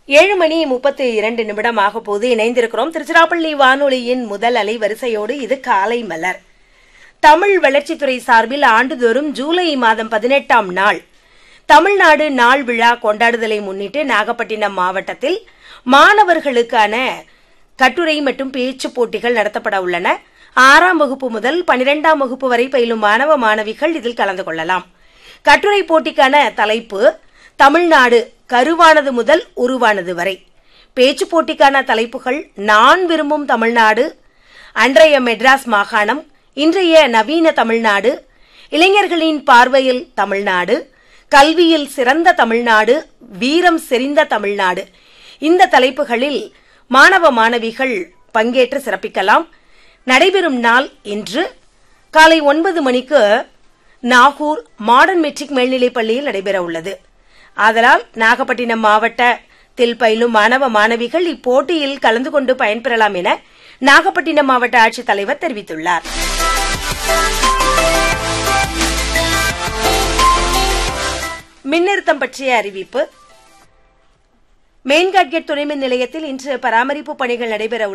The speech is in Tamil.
ஏழு மணி முப்பத்தி இரண்டு நிமிடமாக போது இணைந்திருக்கிறோம் திருச்சிராப்பள்ளி வானொலியின் முதல் அலை வரிசையோடு இது காலை மலர் தமிழ் வளர்ச்சித்துறை சார்பில் ஆண்டுதோறும் ஜூலை மாதம் பதினெட்டாம் நாள் தமிழ்நாடு நாள் விழா கொண்டாடுதலை முன்னிட்டு நாகப்பட்டினம் மாவட்டத்தில் மாணவர்களுக்கான கட்டுரை மற்றும் பேச்சு போட்டிகள் நடத்தப்பட உள்ளன ஆறாம் வகுப்பு முதல் பனிரெண்டாம் வகுப்பு வரை பயிலும் மாணவ மாணவிகள் இதில் கலந்து கொள்ளலாம் கட்டுரை போட்டிக்கான தலைப்பு தமிழ்நாடு கருவானது முதல் உருவானது வரை பேச்சு போட்டிக்கான தலைப்புகள் நான் விரும்பும் தமிழ்நாடு அன்றைய மெட்ராஸ் மாகாணம் இன்றைய நவீன தமிழ்நாடு இளைஞர்களின் பார்வையில் தமிழ்நாடு கல்வியில் சிறந்த தமிழ்நாடு வீரம் செறிந்த தமிழ்நாடு இந்த தலைப்புகளில் மாணவ மாணவிகள் பங்கேற்று சிறப்பிக்கலாம் நடைபெறும் நாள் இன்று காலை ஒன்பது மணிக்கு நாகூர் மாடர்ன் மெட்ரிக் மேல்நிலைப் பள்ளியில் நடைபெற உள்ளது ஆதலால் நாகப்பட்டினம் மாவட்டத்தில் பயிலும் மாணவ மாணவிகள் இப்போட்டியில் கலந்து கொண்டு பயன்பெறலாம் என நாகப்பட்டினம் மாவட்ட ஆட்சித்தலைவர் தெரிவித்துள்ளார் மின்னிறுத்தம் பற்றிய அறிவிப்பு மெயின் காட்கெட் துணைமின் நிலையத்தில் இன்று பராமரிப்பு பணிகள் நடைபெற